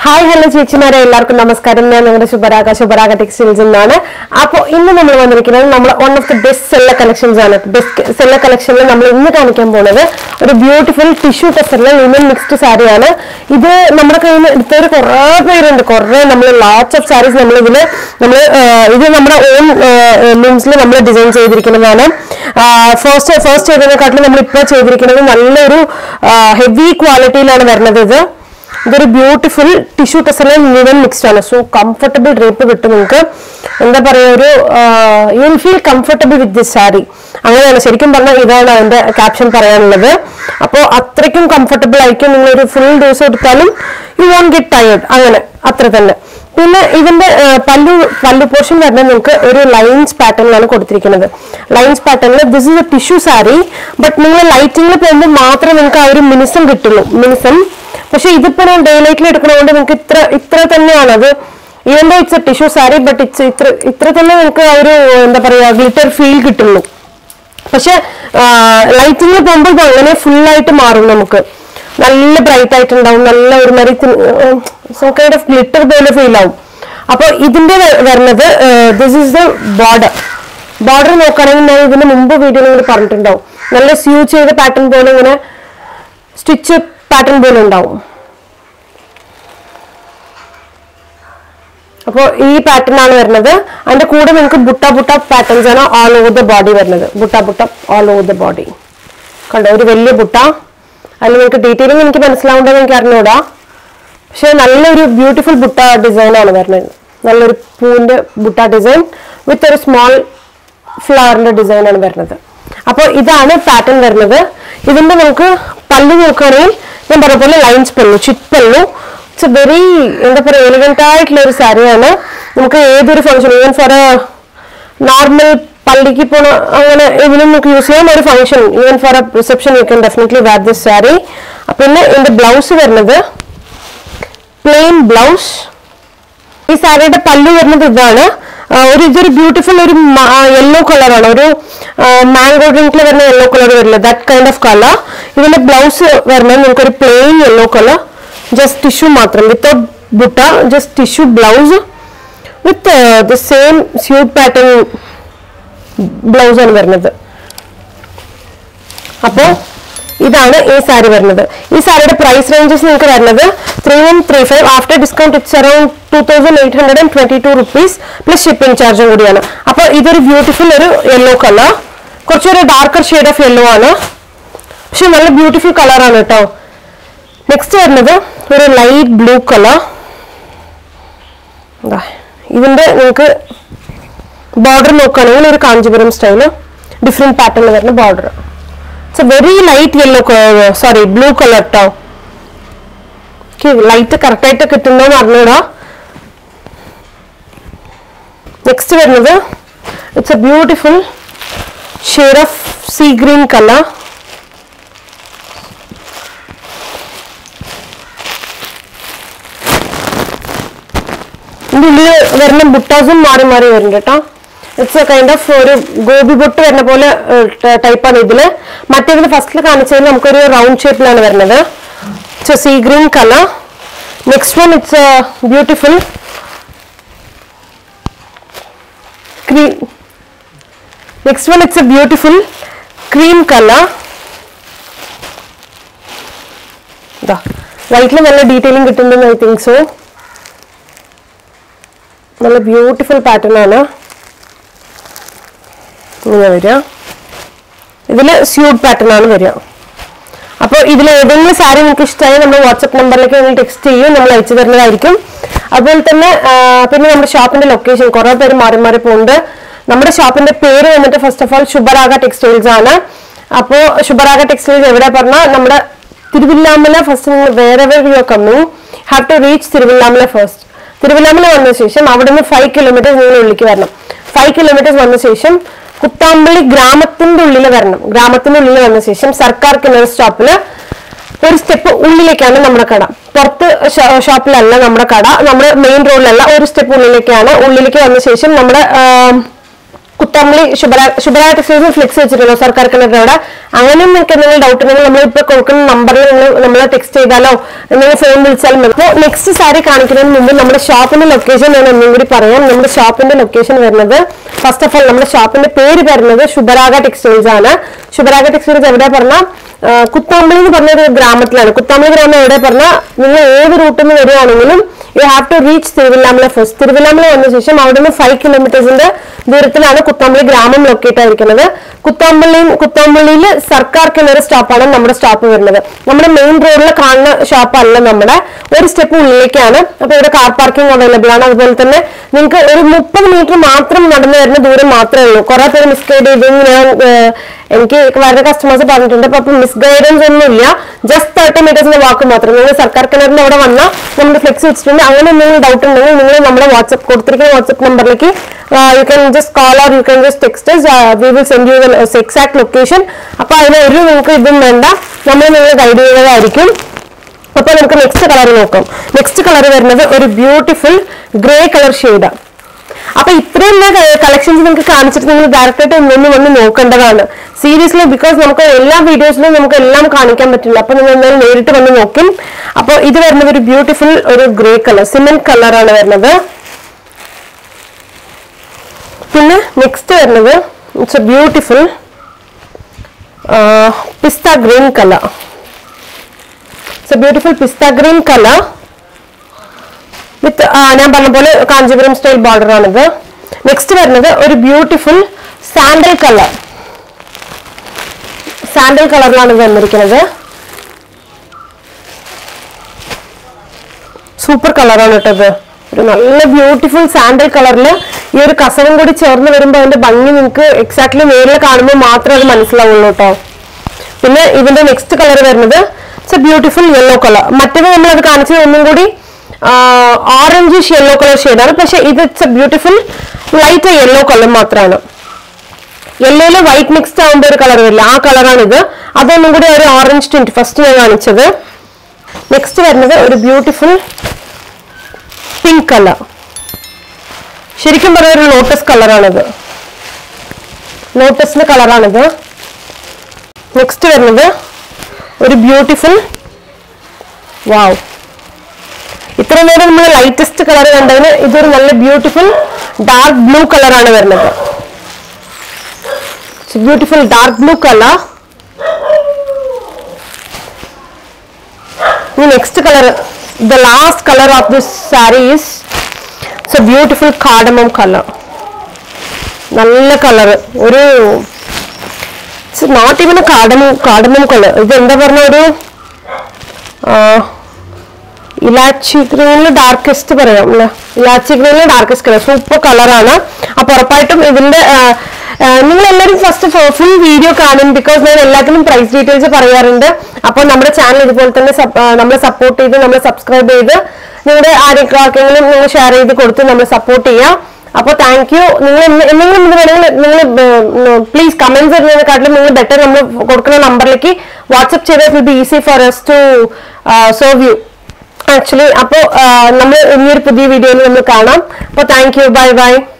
hi hello ചേച്ചിമാരെ എല്ലാവർക്കും നമസ്കാരം ഞാൻ നിങ്ങളുടെ ശുഭരാഗ ശുഭരാഗ ടെക്സ്റ്റൈൽസ് എന്നാണ് അപ്പോൾ ഇന്ന് നമ്മൾ വന്നിരിക്കുന്നത് നമ്മൾ one of the best seller collections ആണ് ബെസ്റ്റ് സെല്ലർ കളക്ഷനിൽ നമ്മൾ ഇന്ന് കാണിക്കാൻ പോകുന്നത് ഒരു ബ്യൂട്ടിഫുൾ ടിഷ്യൂ ടെസ്റ്ററിലെ ലിനൻ മിക്സ്ഡ് സാരിയാണ് ഇത് നമ്മുടെ കയ്യിൽ നിന്ന് എടുത്തവർ കുറേ പേരുണ്ട് കുറേ നമ്മൾ ലോട്ട്സ് ഓഫ് സാരീസ് നമ്മൾ ഇതിൽ നമ്മൾ ഇത് നമ്മുടെ ഓൺ ലൂംസിൽ നമ്മൾ ഡിസൈൻ ചെയ്തിരിക്കുന്നതാണ് ഫസ്റ്റ് ഫസ്റ്റ് ചെയ്തതിനെക്കാട്ടിലും നമ്മൾ ഇപ്പോൾ ചെയ്തിരിക്കുന്നത് നല്ലൊരു ഹെവി ക്വാളിറ്റിയിലാണ് വരുന്നത് ഇത് ഇതൊരു ബ്യൂട്ടിഫുൾ ടിഷ്യൂ ടെസറിൽ മുഴുവൻ മിക്സ്ഡ് ആണ് സോ കംഫർട്ടബിൾ ഡ്രേപ്പ് കിട്ടും നിങ്ങൾക്ക് എന്താ പറയുക ഒരു you will feel comfortable with this sari അങ്ങനെയാണ് ശരിക്കും പറഞ്ഞാൽ ഇതാണ് അതിന്റെ ക്യാപ്ഷൻ പറയാനുള്ളത് അപ്പോൾ അത്രയ്ക്കും കംഫർട്ടബിൾ ആയിരിക്കും നിങ്ങൾ ഒരു ഫുൾ ദിവസം എടുത്താലും യു വോണ്ട് ഗെറ്റ് ടയേർഡ് അങ്ങനെ അത്ര തന്നെ പിന്നെ ഇതിന്റെ ആ, പല്ലു പല്ലു പോർഷൻ വരുന്നത് നിങ്ങൾക്ക് ഒരു ലൈൻസ് പാറ്റേണിലാണ് കൊടുത്തിരിക്കുന്നത് ലൈൻസ് പാറ്റേണിൽ this is a tissue sari but നിങ്ങൾ ലൈറ്റിങ്ങിൽ പോകുമ്പോൾ മാത്രമേ നിങ്ങൾക്ക് ആ ഒരു മിനിസം കിട്ടുള്ളൂ മിനിസം പക്ഷെ ഇതിപ്പോ ഞാൻ ഡേ ലൈറ്റിൽ എടുക്കണതുകൊണ്ട് നിങ്ങൾക്ക് ഇത്ര ഇത്ര തന്നെയാണ് അത് even though it's a tissue sari but it's ഇത്ര ഇത്ര തന്നെ നിങ്ങൾക്ക് ആ ഒരു എന്താ പറയാ ഗ്ലിറ്റർ ഫീൽ കിട്ടുള്ളൂ പക്ഷെ ലൈറ്റിങ്ങിൽ പോകുമ്പോൾ ഇത് അങ്ങനെ full ആയിട്ട് മാറും നമുക്ക് നല്ല ബ്രൈറ്റ് ആയിട്ടുണ്ടാവും നല്ല ഒരു കൈൻഡ് ഓഫ് ഗ്ലിറ്റർ പോലെ ഫീൽ ആവും അപ്പൊ ഇതിന്റെ വ- വരുന്നത് this is the border border നോക്കുകയാണെങ്കിൽ ഞാൻ ഇതിന് മുമ്പ് വീഡിയോയിൽ പറഞ്ഞിട്ടുണ്ടാവും നല്ല സ്യൂ ചെയ്ത പാറ്റേൺ പോലെ ഇങ്ങനെ സ്റ്റിച്ച് പാറ്റേൺ പോലെ ഉണ്ടാവും അപ്പോൾ ഈ പാറ്റേൺ ആണ് വരുന്നത് അതിന്റെ കൂടെ നിങ്ങൾക്ക് ബുട്ട ബുട്ട പാറ്റേൺസ് ആണ് ഓൾ ഓവർ ദ ബോഡി വരുന്നത് butta butta all over the body കണ്ടോ ഒരു വലിയ ബുട്ട അതിൽ നിങ്ങൾക്ക് ഡീറ്റെയിലിംഗ് എനിക്ക് മനസ്സിലാവേണ്ടത് എനിക്ക് അറിഞ്ഞൂടാ പക്ഷെ നല്ലൊരു ബ്യൂട്ടിഫുൾ ബുട്ട ഡിസൈൻ ആണ് വരുന്നത് നല്ലൊരു പൂവിന്റെ ബുട്ട ഡിസൈൻ വിത്ത് ഒരു സ്മോൾ ഫ്ലവറിന്റെ ഡിസൈൻ ആണ് വരുന്നത് അപ്പോൾ ഇതാണ് പാറ്റേൺ വരുന്നത് ഇതിന്റെ നമുക്ക് പല്ല് നോക്കുകയാണെങ്കിൽ ഞാൻ പറഞ്ഞ പോലെ ലൈൻസ് പല്ലു ചിറ്റ് പല്ലു ഇറ്റ്സ് വെരി എന്താ പറയുക എലിഗന്റ് ആയിട്ടുള്ള ഒരു സാരിയാണ് നമുക്ക് ഏതൊരു ഫംഗ്ഷൻ ഈവൻ ഫോർ നോർമൽ പള്ളിക്ക് പോണ അങ്ങനെ ഇതിനും നമുക്ക് യൂസ് ചെയ്യാം ഒരു function even for a reception you can definitely wear this sari പിന്നെ ഇതിന്റെ ബ്ലൗസ് വരുന്നത് പ്ലെയിൻ ബ്ലൗസ് ഈ സാരിയുടെ പല്ലു വരുന്നത് ഇതാണ് ആ, ഒരു ഇതൊരു ബ്യൂട്ടിഫുൾ ഒരു യെല്ലോ കളറാണ് ഒരു മാംഗോ ഡ്രിങ്കിൽ വരുന്ന യെല്ലോ കളർ വരില്ല ദാറ്റ് കൈൻഡ് ഓഫ് കളർ ഇതിന്റെ ബ്ലൗസ് വരുന്നത് നിങ്ങൾക്ക് ഒരു plain yellow colour just tissue മാത്രം without butta just tissue blouse with the same suit pattern blouse ആണ് വരുന്നത് അപ്പോ ഇതാണ് ഈ സാരി വരുന്നത് ഈ സാരിയുടെ പ്രൈസ് റേഞ്ചസ് നിങ്ങൾക്ക് വരുന്നത് three one three five after discount it's around two thousand eight hundred and twenty two rupees plus shipping ചാർജും കൂടിയാണ് അപ്പോൾ ഇതൊരു ബ്യൂട്ടിഫുൾ ഒരു യെല്ലോ കളർ കുറച്ചൊരു ഡാർക്കർ ഷെയ്ഡ് ഓഫ് യെല്ലോ ആണ് പക്ഷെ നല്ല ബ്യൂട്ടിഫുൾ കളറാണ് കേട്ടോ നെക്സ്റ്റ് വരുന്നത് ഒരു ലൈറ്റ് ബ്ലൂ കളർ ഇതിന്റെ നിങ്ങൾക്ക് ബോർഡർ നോക്കുകയാണെങ്കിൽ ഒരു കാഞ്ചീപുരം സ്റ്റൈല് ഡിഫറെന്റ് പാറ്റേണിൽ വരുന്ന border it's a very light yellow sorry blue colour കേട്ടോ ലൈറ്റ് കറക്റ്റ് ആയിട്ട് കിട്ടുന്നോന്ന് അറിഞ്ഞൂടാ നെക്സ്റ്റ് വരുന്നത് it's a beautiful shade of sea green colour ഇതിന്റെ ഉള്ളിൽ വരുന്ന ബുട്ടാസും മാറി മാറി വരുന്നുണ്ട് കേട്ടോ ഇറ്റ്സ് എ കൈൻഡ് ഓഫ് ഒരു ഗോബി ബൊട്ട് വരുന്ന പോലെ ടൈപ്പാണ് ഇതില് മറ്റേതിൽ ഫസ്റ്റിൽ കാണിച്ചതിൽ നമുക്കൊരു റൗണ്ട് ഷേപ്പിലാണ് വരുന്നത് it's sea green colour next one it's beautiful cream next one it's a beautiful cream colour ഇതാ വൈറ്റിൽ നല്ല ഡീറ്റെയിലിംഗ് കിട്ടുന്നുണ്ടെന്ന് ഐ തിങ്ക് സോ നല്ല ബ്യൂട്ടിഫുൾ പാറ്റേൺ ആണ് ഇങ്ങനെ വരിക ഇതിൽ സ്യൂട്ട് പാറ്റേൺ ആണ് വരിക അപ്പോൾ ഇതിൽ ഏതെങ്കിലും സാരി നിങ്ങൾക്ക് ഇഷ്ടമായി നമ്മൾ വാട്സപ്പ് നമ്പറിലേക്ക് നിങ്ങൾ ടെക്സ്റ്റ് ചെയ്യും നമ്മൾ അയച്ചു തരുന്നതായിരിക്കും അതുപോലെ തന്നെ ആ, പിന്നെ നമ്മുടെ ഷോപ്പിന്റെ ലൊക്കേഷൻ കുറേ പേര് മാറി മാറി പോകുന്നുണ്ട് നമ്മുടെ ഷോപ്പിന്റെ പേര് വന്നിട്ട് first of all Shubharaga textiles ആണ് അപ്പോൾ ശുഭരാഗ ടെക്സ്റ്റൈൽസ് എവിടെ പറഞ്ഞാൽ നമ്മുടെ തിരുവില്ലാമല ഫസ്റ്റ് നിങ്ങൾ വേറെ you are coming have to reach Thiruvilwamala first Thiruvilwamala വന്ന ശേഷം അവിടെ നിന്ന് ഫൈവ് കിലോമീറ്റേഴ്സ് നിങ്ങൾ ഉള്ളിലേക്ക് വരണം ഫൈവ് കിലോമീറ്റേഴ്സ് വന്ന ശേഷം കുത്താമ്പള്ളി ഗ്രാമത്തിന്റെ ഉള്ളിൽ വരണം ഗ്രാമത്തിന്റെ ഉള്ളിൽ വന്ന ശേഷം സർക്കാർ കിണർ സ്റ്റോപ്പിൽ ഒരു സ്റ്റെപ്പ് ഉള്ളിലേക്കാണ് നമ്മുടെ കട പുറത്ത് ഷ- ഷോപ്പിലല്ല നമ്മുടെ കട നമ്മുടെ മെയിൻ റോഡിലല്ല ഒരു സ്റ്റെപ്പ് ഉള്ളിലേക്കാണ് ഉള്ളിലേക്ക് വന്ന ശേഷം നമ്മുടെ ആം, കുത്തമ്പളി ശുഭ്ര ശുഭ്ര ടെക്സ്റ്റൈൽസ് ഫ്ലെക്സ് വെച്ചിട്ടുണ്ടോ സർക്കാർ കിണറിന്റെ അവിടെ അങ്ങനെ നിങ്ങൾക്ക് എന്തെങ്കിലും ഡൗട്ട് ഉണ്ടെങ്കിൽ നമ്മൾ ഇപ്പൊ കൊടുക്കുന്ന നമ്പറിൽ നിങ്ങൾ നമ്മളെ ടെക്സ്റ്റ് ചെയ്താലോ നിങ്ങൾ ഫോൺ വിളിച്ചാലും മതി അപ്പോൾ നെക്സ്റ്റ് സാരി കാണിക്കുന്നതിന് മുമ്പ് നമ്മുടെ ഷോപ്പിന്റെ ലൊക്കേഷൻ ഞാൻ ഒന്നും കൂടി പറയാം നമ്മുടെ ഷോപ്പിന്റെ ലൊക്കേഷൻ വരുന്നത് ഫസ്റ്റ് ഓഫ് ഓൾ നമ്മുടെ ഷോപ്പിന്റെ പേര് വരുന്നത് ശുഭരാഗ ടെക്സ്റ്റൈൽസ് ആണ് ശുഭരാഗ ടെക്സ്റ്റൈൽസ് എവിടെ പറഞ്ഞാൽ കുത്താമ്പളി എന്ന് പറഞ്ഞ ഒരു ഗ്രാമത്തിലാണ് കുത്താമ്പളി ഗ്രാമം എവിടെ പറഞ്ഞാൽ നിങ്ങൾ ഏത് റൂട്ടിൽ നിന്ന് വരികയാണെങ്കിലും you have to reach Thiruvilwamala first Thiruvilwamala വന്ന ശേഷം അവിടെ നിന്ന് ഫൈവ് കിലോമീറ്റേഴ്സിന്റെ ദൂരത്തിലാണ് കുത്താമ്പള്ളി ഗ്രാമം ലൊക്കേറ്റ് ആയിരിക്കുന്നത് കുത്താമ്പള്ളിയും കുത്താമ്പള്ളിയിൽ സർക്കാർ കിണർ സ്റ്റോപ്പാണ് നമ്മുടെ സ്റ്റോപ്പ് വരുന്നത് നമ്മുടെ മെയിൻ റോഡിൽ കാണുന്ന ഷോപ്പ് അല്ല നമ്മുടെ ഒരു സ്റ്റെപ്പ് ഉള്ളിലേക്കാണ് അപ്പൊ ഇവിടെ കാർ പാർക്കിംഗ് അവൈലബിൾ ആണ് അതുപോലെ തന്നെ നിങ്ങൾക്ക് ഒരു മുപ്പത് മീറ്റർ മാത്രം നടന്നു വരുന്ന ദൂരം മാത്രമേ ഉള്ളൂ കുറെ പേര് മിസ്ഗൈഡ് ചെയ്ത് ഞാൻ ഏഹ്, എനിക്ക് വരുന്ന കസ്റ്റമേഴ്സ് പറഞ്ഞിട്ടുണ്ട് അപ്പൊ മിസ് ഗൈഡൻസ് ഒന്നുമില്ല ജസ്റ്റ് തേർട്ടി മീറ്റേഴ്സിന്റെ വാക്ക് മാത്രം നിങ്ങൾ സർക്കാർ കിണറിന്റെ അവിടെ വന്നാൽ നമ്മുടെ ഫ്ലെക്സ് വെച്ചിട്ടുണ്ട് അങ്ങനെ എന്തെങ്കിലും ഡൗട്ട് ഉണ്ടെങ്കിൽ നിങ്ങൾ നമ്മുടെ വാട്സ്ആപ്പ് കൊടുത്തിരിക്കുന്ന വാട്സ്ആപ്പ് നമ്പറിലേക്ക് you can just call or you can just text we will send you exact location അപ്പൊ അതിന് ഒരു നിങ്ങൾക്ക് ഇതും വേണ്ട നമ്മൾ നിങ്ങൾ ഗൈഡ് ചെയ്യുന്നതായിരിക്കും അപ്പൊ നമുക്ക് നെക്സ്റ്റ് കളർ നോക്കാം നെക്സ്റ്റ് കളർ വരുന്നത് ഒരു ബ്യൂട്ടിഫുൾ ഗ്രേ കളർ ഷെയ്ഡാണ് അപ്പൊ ഇത്രയും കളക്ഷൻസ് നിങ്ങൾക്ക് കാണിച്ചിട്ട് നിങ്ങൾ ഡയറക്റ്റ് ആയിട്ട് ഒന്നൊന്ന് വന്ന് നോക്കേണ്ടതാണ് സീരിയസ്ലി ബിക്കോസ് നമുക്ക് എല്ലാ വീഡിയോസിലും നമുക്ക് എല്ലാം കാണിക്കാൻ പറ്റില്ല അപ്പൊ നിങ്ങൾ എന്തായാലും നേരിട്ട് വന്ന് നോക്കും അപ്പൊ ഇത് വരുന്നത് ഒരു ബ്യൂട്ടിഫുൾ ഒരു ഗ്രേ കളർ സിമെന്റ് കളറാണ് വരുന്നത് പിന്നെ നെക്സ്റ്റ് വരുന്നത് it's a beautiful pista green colour it's a beautiful pista green colour with ഞാൻ പറഞ്ഞ പോലെ കാഞ്ചീപുരം സ്റ്റൈൽ ബോർഡർ ആണിത് നെക്സ്റ്റ് വരുന്നത് ഒരു ബ്യൂട്ടിഫുൾ സാൻഡൽ കളർ സാൻഡൽ കളറിലാണ് ഇത് വന്നിരിക്കുന്നത് സൂപ്പർ കളറാണ് കേട്ടോ ഇത് ഒരു നല്ല ബ്യൂട്ടിഫുൾ സാൻഡൽ കളറിൽ ഈ ഒരു കസവും കൂടി ചേർന്ന് വരുമ്പോൾ അതിന്റെ ഭംഗി നിങ്ങൾക്ക് എക്സാക്ട്ലി നേരിൽ കാണുമ്പോൾ മാത്രമേ അത് മനസ്സിലാവുള്ളൂ കേട്ടോ പിന്നെ ഇതിന്റെ നെക്സ്റ്റ് കളർ വരുന്നത് it's a beautiful yellow colour മറ്റേത് നമ്മൾ അത് കാണിച്ചത് ഒന്നും കൂടി ഓറഞ്ചിഷ് യെല്ലോ കളർ ഷെയ്ഡാണ് പക്ഷെ ഇത് it's a beautiful light yellow colour മാത്രമാണ് യെല്ലോയില് വൈറ്റ് മിക്സ്ഡ് ആകുമ്പോൾ ഒരു കളർ വരില്ല ആ കളറാണ് ഇത് അതൊന്നും കൂടി ഒരു ഓറഞ്ച് ട്വന്റി ഫസ്റ്റ് ഞാൻ കാണിച്ചത് നെക്സ്റ്റ് വരുന്നത് ഒരു ബ്യൂട്ടിഫുൾ പിങ്ക് കളർ ശരിക്കും പറഞ്ഞ ഒരു ലോട്ടസ് കളറാണിത് ലോട്ടസിന്റെ കളറാണിത് നെക്സ്റ്റ് വരുന്നത് ഒരു ബ്യൂട്ടിഫുൾ വാവ് ഇത്ര നേരം നമ്മൾ ലൈറ്റസ്റ്റ് കളർ കണ്ടതിന് ഇതൊരു നല്ല ബ്യൂട്ടിഫുൾ ഡാർക്ക് ബ്ലൂ കളറാണ് വരുന്നത് ബ്യൂട്ടിഫുൾ ഡാർക്ക് ബ്ലൂ കളർ ഈ next colour the last colour of this sari is it's a beautiful cardamom colour നല്ല കളർ ഒരു not even cardamom cardamom colour ഇത് എന്താ പറഞ്ഞ ഒരു ഇലാച്ചി ഗ്രീനിൽ ഡാർക്കസ്റ്റ് പറയാം അല്ലെ ഇലാച്ചി ഗ്രീനിൽ ഡാർക്കസ്റ്റ് കളർ സൂപ്പർ കളറാണ് അപ്പൊ ഉറപ്പായിട്ടും ഇതിന്റെ നിങ്ങൾ എല്ലാവരും ഫസ്റ്റ് ഫുൾ വീഡിയോ കാണും ബിക്കോസ് ഞാൻ എല്ലാത്തിനും പ്രൈസ് ഡീറ്റെയിൽസ് പറയാറുണ്ട് അപ്പോൾ നമ്മുടെ ചാനൽ ഇതുപോലെ തന്നെ സപ്- ആ, നമ്മളെ സപ്പോർട്ട് ചെയ്ത് നമ്മളെ സബ്സ്ക്രൈബ് ചെയ്ത് നിങ്ങളുടെ ആരെങ്കിലും നിങ്ങൾ ഷെയർ ചെയ്ത് കൊടുത്ത് നമ്മളെ സപ്പോർട്ട് ചെയ്യാം അപ്പോൾ താങ്ക് യു നിങ്ങൾ എന്ത്- എന്തെങ്കിലും ഇത് വേണമെങ്കിൽ നിങ്ങൾ പ്ലീസ് കമന്റ്സ് ഇടുന്നതിനെക്കാട്ടിലും നിങ്ങൾ ബെറ്റർ നമ്മൾ കൊടുക്കുന്ന നമ്പറിലേക്ക് വാട്സപ്പ് ചെയ്താൽ will be easy for us to serve you actually അപ്പോൾ നമ്മൾ ഇനിയൊരു പുതിയ വീഡിയോയിൽ നമ്മൾ കാണാം അപ്പോൾ താങ്ക് യു ബൈ ബൈ